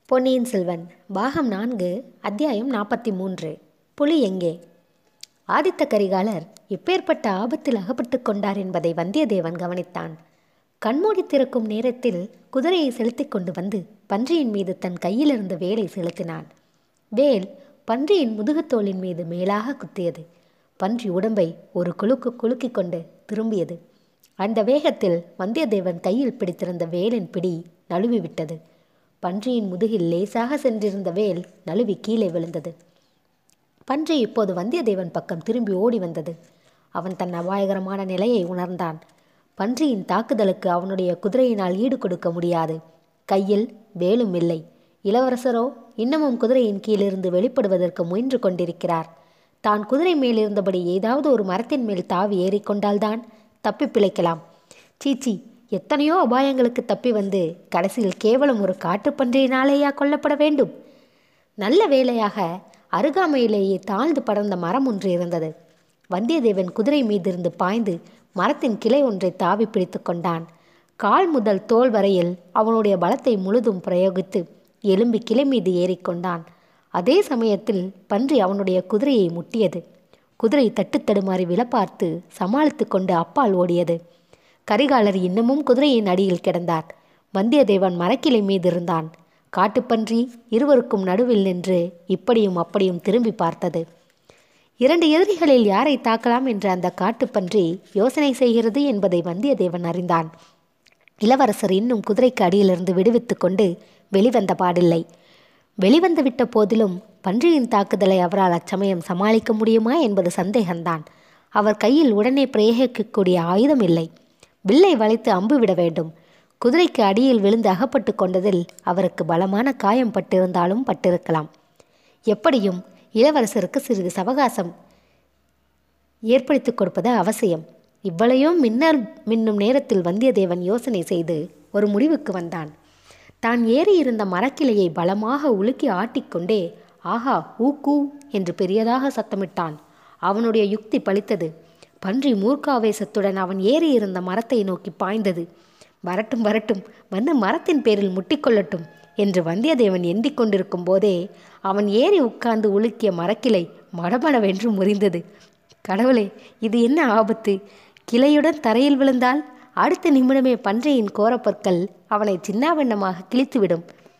பொன்னியின் செல்வன் பாகம் நான்கு அத்தியாயம் நாற்பத்தி மூன்று புலி எங்கே ஆதித்த கரிகாலர் எப்பேற்பட்ட ஆபத்தில் அகப்பட்டு கொண்டார் என்பதை வந்தியத்தேவன் கவனித்தான் கண்மூடி திறக்கும் நேரத்தில் குதிரையை செலுத்திக் கொண்டு வந்து பன்றியின் மீது தன் கையில் இருந்த வேலை செலுத்தினான் வேல் பன்றியின் முதுகுத்தோலின் மீது மேலாக குத்தியது பன்றி உடம்பை ஒரு குலுக்கு குலுக்கிக் கொண்டு திரும்பியது அந்த வேகத்தில் வந்தியத்தேவன் கையில் பிடித்திருந்த வேலின் பிடி நழுவி விட்டது பன்றியின் முதுகில் லேசாக சென்றிருந்த வேல் நழுவி கீழே விழுந்தது பன்றி இப்போது வந்தியத்தேவன் பக்கம் திரும்பி ஓடி வந்தது அவன் தன் அபாயகரமான நிலையை உணர்ந்தான் பன்றியின் தாக்குதலுக்கு அவனுடைய குதிரையினால் ஈடு கொடுக்க முடியாது கையில் வேலும் இல்லை இளவரசரோ இன்னமும் குதிரையின் கீழிருந்து வெளிப்படுவதற்கு முயன்று கொண்டிருக்கிறார் தான் குதிரை மேலிருந்தபடி ஏதாவது ஒரு மரத்தின் மேல் தாவி ஏறிக்கொண்டால்தான் தப்பி பிழைக்கலாம் சீச்சி எத்தனையோ அபாயங்களுக்கு தப்பி வந்து கடைசியில் கேவலம் ஒரு காட்டுப்பன்றியினாலேயா கொல்லப்பட வேண்டும் நல்ல வேளையாக அருகாமையிலேயே தாழ்ந்து படர்ந்த மரம் ஒன்று இருந்தது வந்தியத்தேவன் குதிரை மீதிருந்து பாய்ந்து மரத்தின் கிளை ஒன்றை தாவி பிடித்து கொண்டான் கால் முதல் தோல் வரையில் அவனுடைய பலத்தை முழுதும் பிரயோகித்து எலும்பி கிளை மீது ஏறிக்கொண்டான் அதே சமயத்தில் பன்றி அவனுடைய குதிரையை முட்டியது குதிரை தட்டு தடுமாறி விழப்பார்த்து சமாளித்து கொண்டு அப்பால் ஓடியது கரிகாலர் இன்னமும் குதிரையின் அடியில் கிடந்தார் வந்தியத்தேவன் மரக்கிளை மீது இருந்தான் காட்டுப்பன்றி இருவருக்கும் நடுவில் நின்று இப்படியும் அப்படியும் திரும்பி பார்த்தது இரண்டு எதிரிகளில் யாரை தாக்கலாம் என்று அந்த காட்டுப்பன்றி யோசனை செய்கிறது என்பதை வந்தியத்தேவன் அறிந்தான் இளவரசர் இன்னும் குதிரைக்கு அடியிலிருந்து விடுவித்து கொண்டு வெளிவந்த பாடில்லை வெளிவந்து விட்ட போதிலும் பன்றியின் தாக்குதலை அவரால் அச்சமயம் சமாளிக்க முடியுமா என்பது சந்தேகம்தான் அவர் கையில் உடனே பிரயோகிக்கக்கூடிய ஆயுதம் இல்லை வில்லை வளைத்து அம்பு விட வேண்டும் குதிரைக்கு அடியில் விழுந்து அகப்பட்டு கொண்டதில் அவருக்கு பலமான காயம் பட்டிருந்தாலும் பட்டிருக்கலாம் எப்படியும் இளவரசருக்கு சிறிது சவகாசம் ஏற்படுத்தி கொடுப்பது அவசியம் இவ்வளையும் மின்னர் மின்னும் நேரத்தில் வந்தியத்தேவன் யோசனை செய்து ஒரு முடிவுக்கு வந்தான் தான் ஏறி இருந்த மரக்கிளையை பலமாக உலுக்கி ஆட்டிக்கொண்டே ஆஹா ஊக்கூ என்று பெரியதாக சத்தமிட்டான் அவனுடைய யுக்தி பலித்தது பன்றி மூர்க்காவேசத்துடன் அவன் ஏறி இருந்த மரத்தை நோக்கி பாய்ந்தது வரட்டும் வரட்டும் வந்து மரத்தின் பேரில் முட்டிக்கொள்ளட்டும் என்று வந்தியத்தேவன் எண்ணிக் கொண்டிருக்கும் போதே அவன் ஏறி உட்கார்ந்து உலுக்கிய மரக்கிளை மடமடவென்று முறிந்தது கடவுளே இது என்ன ஆபத்து கிளையுடன் தரையில் விழுந்தால் அடுத்த நிமிடமே பன்றையின் கோரப்பற்கள் அவனை சின்னாவண்ணமாக கிழித்துவிடும்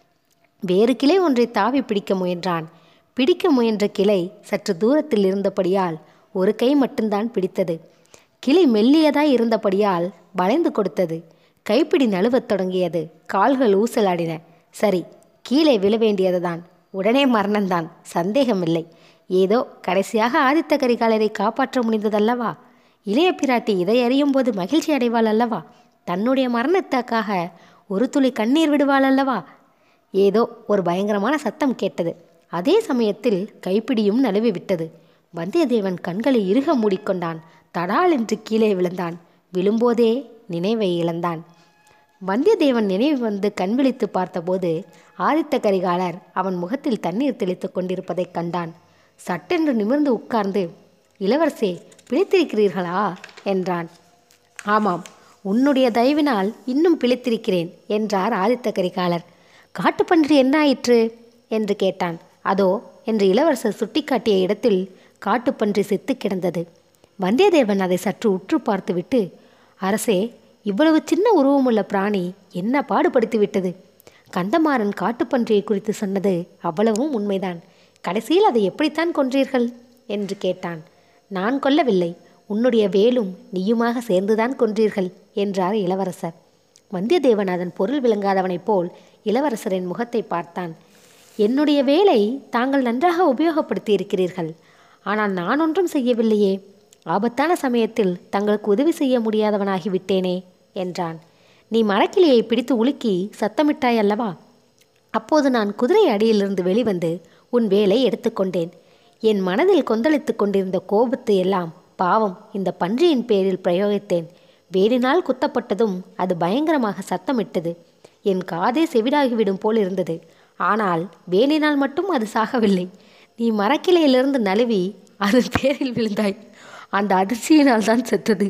வேறு கிளை ஒன்றை தாவி பிடிக்க முயன்றான் பிடிக்க முயன்ற கிளை சற்று தூரத்தில் இருந்தபடியால் ஒரு கை மட்டும்தான் பிடித்தது கிளை மெல்லியதாய் இருந்தபடியால் வளைந்து கொடுத்தது கைப்பிடி நழுவத் தொடங்கியது கால்கள் ஊசலாடின சரி கீழே விழ வேண்டியதுதான் உடனே மரணம்தான் சந்தேகமில்லை ஏதோ கடைசியாக ஆதித்த கரிகாலரை காப்பாற்ற முடிந்ததல்லவா இளைய பிராட்டி இதை அறியும் போது மகிழ்ச்சி அடைவாள் அல்லவா தன்னுடைய மரணத்துக்காக ஒரு துளி கண்ணீர் விடுவாள் அல்லவா ஏதோ ஒரு பயங்கரமான சத்தம் கேட்டது அதே சமயத்தில் கைப்பிடியும் நழுவி விட்டது வந்தியத்தேவன் கண்களை இறுக மூடிக்கொண்டான் தடால் என்று கீழே விழுந்தான் விழும்போதே நினைவை இழந்தான் வந்தியத்தேவன் நினைவு வந்து கண் விழித்து பார்த்தபோது ஆதித்த கரிகாலர் அவன் முகத்தில் தண்ணீர் தெளித்து கொண்டிருப்பதைக் கண்டான் சட்டென்று நிமிர்ந்து உட்கார்ந்து இளவரசே பிழைத்திருக்கிறீர்களா என்றான் ஆமாம் உன்னுடைய தயவினால் இன்னும் பிழைத்திருக்கிறேன் என்றார் ஆதித்த கரிகாலர் காட்டுப்பன்றி என்ன ஆயிற்று என்று கேட்டான் அதோ என்று இளவரசர் சுட்டிக்காட்டிய இடத்தில் காட்டுப்பன்றி செத்து கிடந்தது வந்தியத்தேவன் அதை சற்று உற்று பார்த்துவிட்டு அரசே இவ்வளவு சின்ன உருவமுள்ள பிராணி என்ன பாடுபடுத்தி விட்டது கந்தமாறன் காட்டுப்பன்றியை குறித்து சொன்னது அவ்வளவும் உண்மைதான் கடைசியில் அதை எப்படித்தான் கொன்றீர்கள் என்று கேட்டான் நான் கொல்லவில்லை உன்னுடைய வேலும் நீயுமாக சேர்ந்துதான் கொன்றீர்கள் என்றார் இளவரசர் வந்தியத்தேவன் அதன் பொருள் விளங்காதவனைப் போல் இளவரசரின் முகத்தை பார்த்தான் என்னுடைய வேலை தாங்கள் நன்றாக உபயோகப்படுத்தி இருக்கிறீர்கள் ஆனால் நான் ஒன்றும் செய்யவில்லையே ஆபத்தான சமயத்தில் தங்களுக்கு உதவி செய்ய முடியாதவனாகிவிட்டேனே என்றான் நீ மரக்கிளியை பிடித்து உலுக்கி சத்தமிட்டாய் அல்லவா அப்போது நான் குதிரை அடியிலிருந்து வெளிவந்து உன் வேலை எடுத்துக்கொண்டேன் என் மனதில் கொந்தளித்து கொண்டிருந்த கோபத்தை எல்லாம் பாவம் இந்த பன்றியின் பேரில் பிரயோகித்தேன் வேடினால் குத்தப்பட்டதும் அது பயங்கரமாக சத்தமிட்டது என் காதே செவிடாகிவிடும் போல் இருந்தது ஆனால் வேலினால் மட்டும் அது சாகவில்லை நீ மரக்கிளையிலிருந்து நழுவி அதன் பேரில் விழுந்தாய் அந்த அதிர்ச்சியினால் தான் செத்தது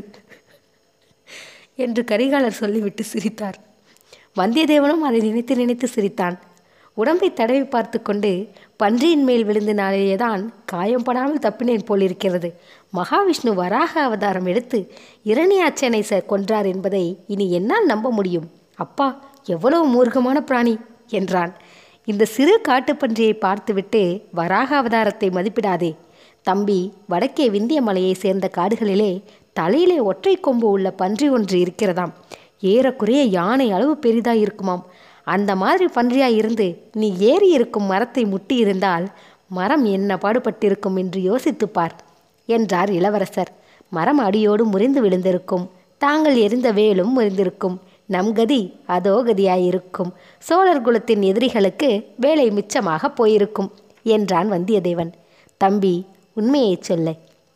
என்று கரிகாலர் சொல்லிவிட்டு சிரித்தார் வந்தியத்தேவனும் அதை நினைத்து நினைத்து சிரித்தான் உடம்பை தடவி பார்த்து கொண்டு பன்றியின் மேல் விழுந்த நாளேதான் காயம்படாமல் தப்பினேன் போலிருக்கிறது மகாவிஷ்ணு வராக அவதாரம் எடுத்து இரணியாச்சனை ச கொன்றார் என்பதை இனி என்னால் நம்ப முடியும் அப்பா எவ்வளவு மூர்க்கமான பிராணி என்றான் இந்த சிறு காட்டுப்பன்றியை பார்த்துவிட்டு வராக அவதாரத்தை மதிப்பிடாதே தம்பி வடக்கே விந்திய மலையை சேர்ந்த காடுகளிலே தலையிலே ஒற்றை கொம்பு உள்ள பன்றி ஒன்று இருக்கிறதாம் ஏறக்குறைய யானை அளவு பெரிதாய் இருக்குமாம் அந்த மாதிரி பன்றியாய் இருந்து நீ ஏறி இருக்கும் மரத்தை முட்டி இருந்தால் மரம் என்ன பாடுபட்டிருக்கும் என்று யோசித்துப் பார் என்றார் இளவரசர் மரம் அடியோடு முறிந்து விழுந்திருக்கும் தாங்கள் எரிந்த வேலும் முறிந்திருக்கும் நம் கதி அதோ கதியாயிருக்கும் சோழர் குலத்தின் எதிரிகளுக்கு வேலை மிச்சமாக போயிருக்கும் என்றான் வந்தியத்தேவன் தம்பி உண்மையைச் சொல்ல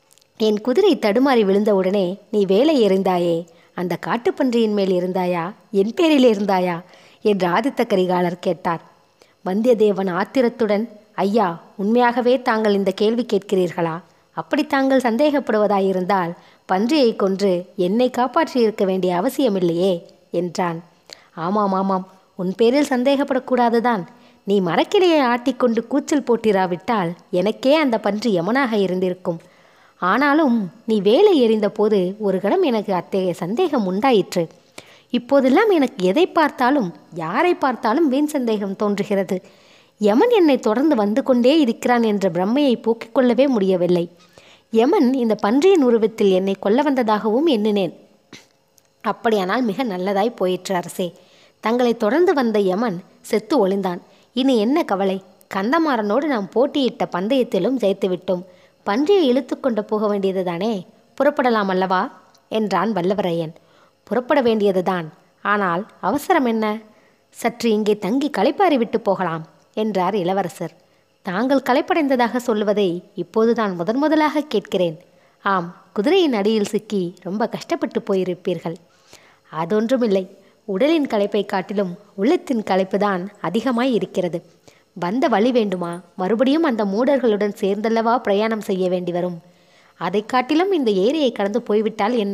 என் குதிரை தடுமாறி விழுந்தவுடனே நீ வேலை எறிந்தாயே அந்த காட்டுப்பன்றியின் மேல் இருந்தாயா என் பேரில் இருந்தாயா என்று ஆதித்த கரிகாலர் கேட்டார் வந்தியத்தேவன் ஆத்திரத்துடன் ஐயா உண்மையாகவே தாங்கள் இந்த கேள்வி கேட்கிறீர்களா அப்படி தாங்கள் சந்தேகப்படுவதாயிருந்தால் பன்றியை கொன்று என்னை காப்பாற்றியிருக்க வேண்டிய அவசியமில்லையே என்றான் ஆமாம் ஆமாம் உன் பேரில் சந்தேகப்படக்கூடாதுதான் நீ மரக்கிளையை ஆட்டிக்கொண்டு கூச்சல் போட்டிராவிட்டால் எனக்கே அந்த பன்றி யமனாக இருந்திருக்கும் ஆனாலும் நீ வேலை எறிந்தபோது ஒரு கணம் எனக்கு அத்தகைய சந்தேகம் உண்டாயிற்று இப்போதெல்லாம் எனக்கு எதை பார்த்தாலும் யாரை பார்த்தாலும் வீண் சந்தேகம் தோன்றுகிறது யமன் என்னை தொடர்ந்து வந்து கொண்டே இருக்கிறான் என்ற பிரம்மையை போக்கிக் கொள்ளவே முடியவில்லை யமன் இந்த பன்றியின் உருவத்தில் என்னை கொல்ல வந்ததாகவும் எண்ணினேன் அப்படியானால் மிக நல்லதாய் போயிற்று அரசே தங்களை தொடர்ந்து வந்த யமன் செத்து ஒளிந்தான் இனி என்ன கவலை கந்தமாறனோடு நாம் போட்டியிட்ட பந்தயத்திலும் ஜெயித்து விட்டோம் பன்றியை இழுத்து கொண்டு போக வேண்டியதுதானே புறப்படலாம் அல்லவா என்றான் வல்லவரையன் புறப்பட வேண்டியதுதான் ஆனால் அவசரம் என்ன சற்று இங்கே தங்கி களைப்பாரி விட்டு போகலாம் என்றார் இளவரசர் தாங்கள் களைப்படைந்ததாக சொல்லுவதை இப்போதுதான் முதன் முதலாக கேட்கிறேன் ஆம் குதிரையின் அடியில் சிக்கி ரொம்ப கஷ்டப்பட்டு போயிருப்பீர்கள் அதொன்றுமில்லை உடலின் களைப்பை காட்டிலும் உள்ளத்தின் களைப்புதான் அதிகமாய் இருக்கிறது வந்த வழி வேண்டுமா மறுபடியும் அந்த மூடர்களுடன் சேர்ந்தல்லவா பிரயாணம் செய்ய வேண்டி வரும் அதைக் காட்டிலும் இந்த ஏரியை கடந்து போய்விட்டால் என்ன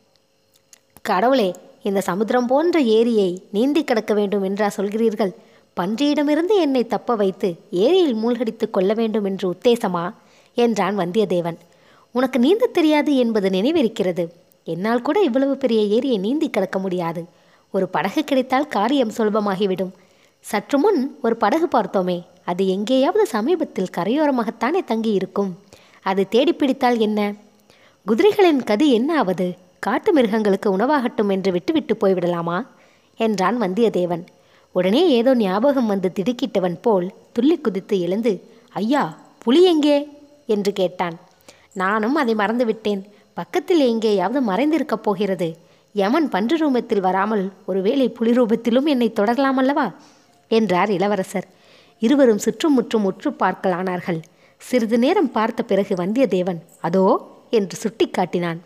கடவுளே இந்த சமுத்திரம் போன்ற ஏரியை நீந்தி கடக்க வேண்டும் என்றா சொல்கிறீர்கள் பன்றியிடமிருந்து என்னை தப்ப வைத்து ஏரியில் மூழ்கடித்து கொள்ள வேண்டும் என்று உத்தேசமா என்றான் வந்தியத்தேவன் உனக்கு நீந்த தெரியாது என்பது நினைவிருக்கிறது என்னால் கூட இவ்வளவு பெரிய ஏரியை நீந்தி கடக்க முடியாது ஒரு படகு கிடைத்தால் காரியம் சுலபமாகிவிடும் சற்று முன் ஒரு படகு பார்த்தோமே அது எங்கேயாவது சமீபத்தில் கரையோரமாகத்தானே தங்கி இருக்கும் அது தேடி பிடித்தால் என்ன குதிரைகளின் கதி என்ன ஆவது காட்டு மிருகங்களுக்கு உணவாகட்டும் என்று விட்டுவிட்டு போய்விடலாமா என்றான் வந்தியத்தேவன் உடனே ஏதோ ஞாபகம் வந்து திடுக்கிட்டவன் போல் துள்ளி குதித்து எழுந்து ஐயா புலி எங்கே என்று கேட்டான் நானும் அதை மறந்துவிட்டேன் பக்கத்தில் எங்கேயாவது மறைந்திருக்கப் போகிறது யமன் பன்று ரூபத்தில் வராமல் ஒருவேளை புலி ரூபத்திலும் என்னை தொடரலாம் அல்லவா என்றார் இளவரசர் இருவரும் சுற்றும் முற்றும் உற்று பார்க்கலானார்கள் சிறிது நேரம் பார்த்த பிறகு வந்தியத்தேவன் அதோ என்று சுட்டிக்காட்டினான்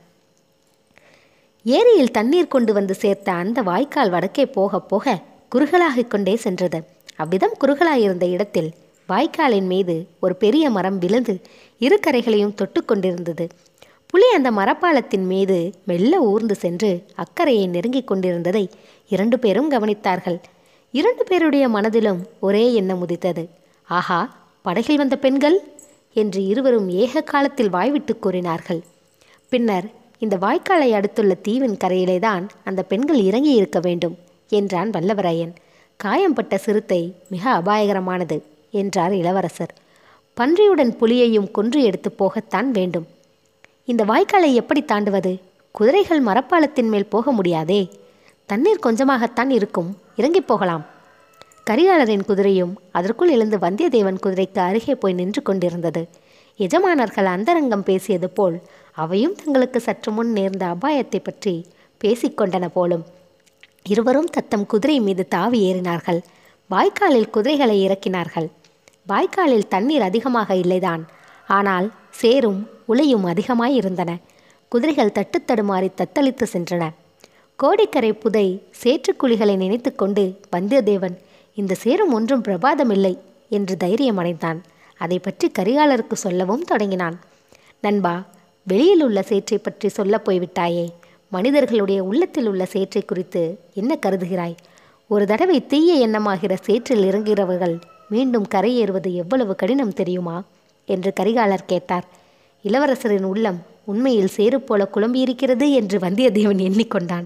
ஏரியில் தண்ணீர் கொண்டு வந்து சேர்த்த அந்த வாய்க்கால் வடக்கே போக போக குறுகலாகிக் கொண்டே சென்றது அவ்விதம் குறுகலாயிருந்த இடத்தில் வாய்க்காலின் மீது ஒரு பெரிய மரம் விழுந்து இரு கரைகளையும் தொட்டு கொண்டிருந்தது புலி அந்த மரப்பாலத்தின் மீது மெல்ல ஊர்ந்து சென்று அக்கறையை நெருங்கிக் கொண்டிருந்ததை இரண்டு பேரும் கவனித்தார்கள் இரண்டு பேருடைய மனதிலும் ஒரே எண்ணம் உதித்தது ஆஹா படகில் வந்த பெண்கள் என்று இருவரும் ஏக காலத்தில் வாய்விட்டு கூறினார்கள் பின்னர் இந்த வாய்க்காலை அடுத்துள்ள தீவின் கரையிலேதான் அந்த பெண்கள் இறங்கி இருக்க வேண்டும் என்றான் வல்லவரையன் காயம்பட்ட சிறுத்தை மிக அபாயகரமானது என்றார் இளவரசர் பன்றியுடன் புலியையும் கொன்று எடுத்து போகத்தான் வேண்டும் இந்த வாய்க்காலை எப்படி தாண்டுவது குதிரைகள் மரப்பாலத்தின் மேல் போக முடியாதே தண்ணீர் கொஞ்சமாகத்தான் இருக்கும் இறங்கிப் போகலாம் கரிகாலரின் குதிரையும் அதற்குள் எழுந்து வந்தியத்தேவன் குதிரைக்கு அருகே போய் நின்று கொண்டிருந்தது எஜமானர்கள் அந்தரங்கம் பேசியது போல் அவையும் தங்களுக்கு சற்று முன் நேர்ந்த அபாயத்தை பற்றி பேசிக்கொண்டன போலும் இருவரும் தத்தம் குதிரை மீது தாவி ஏறினார்கள் வாய்க்காலில் குதிரைகளை இறக்கினார்கள் வாய்க்காலில் தண்ணீர் அதிகமாக இல்லைதான் ஆனால் சேரும் உலையும் அதிகமாய் இருந்தன குதிரைகள் தட்டுத்தடுமாறி தத்தளித்து சென்றன கோடிக்கரை புதை சேற்றுக்குழிகளை நினைத்து கொண்டு வந்தியத்தேவன் இந்த சேரும் ஒன்றும் பிரபாதமில்லை என்று தைரியம் அடைந்தான் அதை பற்றி கரிகாலருக்கு சொல்லவும் தொடங்கினான் நண்பா வெளியில் உள்ள சேற்றை பற்றி சொல்லப் போய்விட்டாயே மனிதர்களுடைய உள்ளத்தில் உள்ள சேற்றை குறித்து என்ன கருதுகிறாய் ஒரு தடவை தீய எண்ணமாகிற சேற்றில் இறங்குகிறவர்கள் மீண்டும் கரையேறுவது எவ்வளவு கடினம் தெரியுமா என்று கரிகாலர் கேட்டார் இளவரசரின் உள்ளம் உண்மையில் சேறு போல குழம்பியிருக்கிறது என்று வந்தியத்தேவன் எண்ணிக்கொண்டான்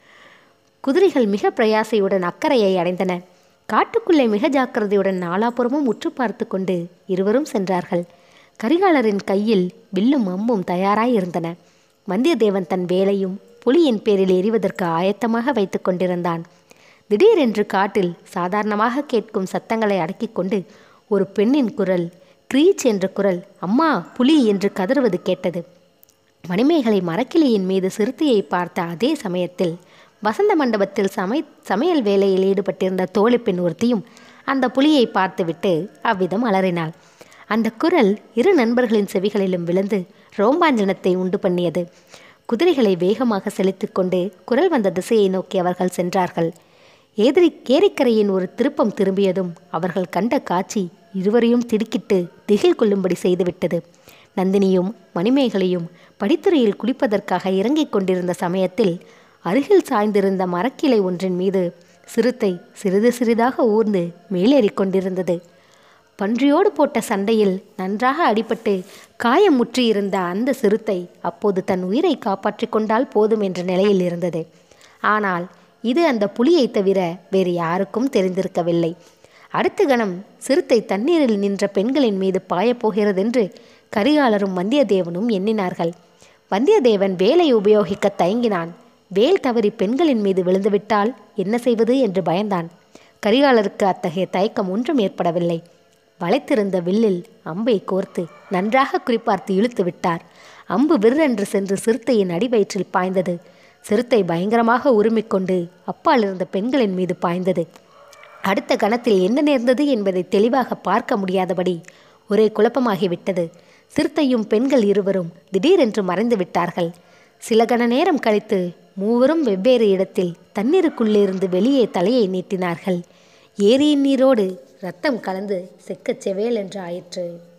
குதிரைகள் மிக பிரயாசையுடன் அக்கறையை அடைந்தன காட்டுக்குள்ளே மிக ஜாக்கிரதையுடன் நாலாபுறமும் உற்று பார்த்து கொண்டு இருவரும் சென்றார்கள் கரிகாலரின் கையில் வில்லும் அம்பும் தயாராய் இருந்தன வந்தியத்தேவன் தன் வேலையும் புலியின் பேரில் எறிவதற்கு ஆயத்தமாக வைத்து கொண்டிருந்தான் திடீரென்று காட்டில் சாதாரணமாக கேட்கும் சத்தங்களை அடக்கிக் கொண்டு ஒரு பெண்ணின் குரல் க்ரீச் என்ற குரல் அம்மா புலி என்று கதறுவது கேட்டது மணிமேகலை மரக்கிளியின் மீது சிறுத்தையை பார்த்த அதே சமயத்தில் வசந்த மண்டபத்தில் சமை சமையல் வேலையில் ஈடுபட்டிருந்த தோழி பெண் ஒருத்தியும் அந்த புலியை பார்த்துவிட்டு அவ்விதம் அலறினாள் அந்த குரல் இரு நண்பர்களின் செவிகளிலும் விழுந்து ரோமாஞ்சனத்தை உண்டு பண்ணியது குதிரைகளை வேகமாக செலுத்திக் கொண்டு குரல் வந்த திசையை நோக்கி அவர்கள் சென்றார்கள் ஏதிரி ஏரிக்கரையின் ஒரு திருப்பம் திரும்பியதும் அவர்கள் கண்ட காட்சி இருவரையும் திடுக்கிட்டு திகில் கொள்ளும்படி செய்துவிட்டது நந்தினியும் மணிமேகலையும் படித்துறையில் குளிப்பதற்காக இறங்கிக் கொண்டிருந்த சமயத்தில் அருகில் சாய்ந்திருந்த மரக்கிளை ஒன்றின் மீது சிறுத்தை சிறிது சிறிதாக ஊர்ந்து மேலேறிக் கொண்டிருந்தது பன்றியோடு போட்ட சண்டையில் நன்றாக அடிபட்டு காயம் முற்றியிருந்த அந்த சிறுத்தை அப்போது தன் உயிரை காப்பாற்றிக் கொண்டால் போதும் என்ற நிலையில் இருந்தது ஆனால் இது அந்த புலியை தவிர வேறு யாருக்கும் தெரிந்திருக்கவில்லை அடுத்த கணம் சிறுத்தை தண்ணீரில் நின்ற பெண்களின் மீது பாயப்போகிறதென்று கரிகாலரும் வந்தியத்தேவனும் எண்ணினார்கள் வந்தியத்தேவன் வேலை உபயோகிக்க தயங்கினான் வேல் தவறி பெண்களின் மீது விழுந்துவிட்டால் என்ன செய்வது என்று பயந்தான் கரிகாலருக்கு அத்தகைய தயக்கம் ஒன்றும் ஏற்படவில்லை வளைத்திருந்த வில்லில் அம்பை கோர்த்து நன்றாக குறிப்பார்த்து இழுத்து விட்டார் அம்பு விற்றென்று சென்று சிறுத்தையின் அடிவயிற்றில் பாய்ந்தது சிறுத்தை பயங்கரமாக உருமிக்கொண்டு அப்பால் இருந்த பெண்களின் மீது பாய்ந்தது அடுத்த கணத்தில் என்ன நேர்ந்தது என்பதை தெளிவாக பார்க்க முடியாதபடி ஒரே குழப்பமாகிவிட்டது சிறுத்தையும் பெண்கள் இருவரும் திடீரென்று மறைந்து விட்டார்கள் சில கண நேரம் கழித்து மூவரும் வெவ்வேறு இடத்தில் தண்ணீருக்குள்ளிருந்து வெளியே தலையை நீட்டினார்கள் ஏரியின் நீரோடு ரத்தம் கலந்து செக்கச் செவேல் என்று ஆயிற்று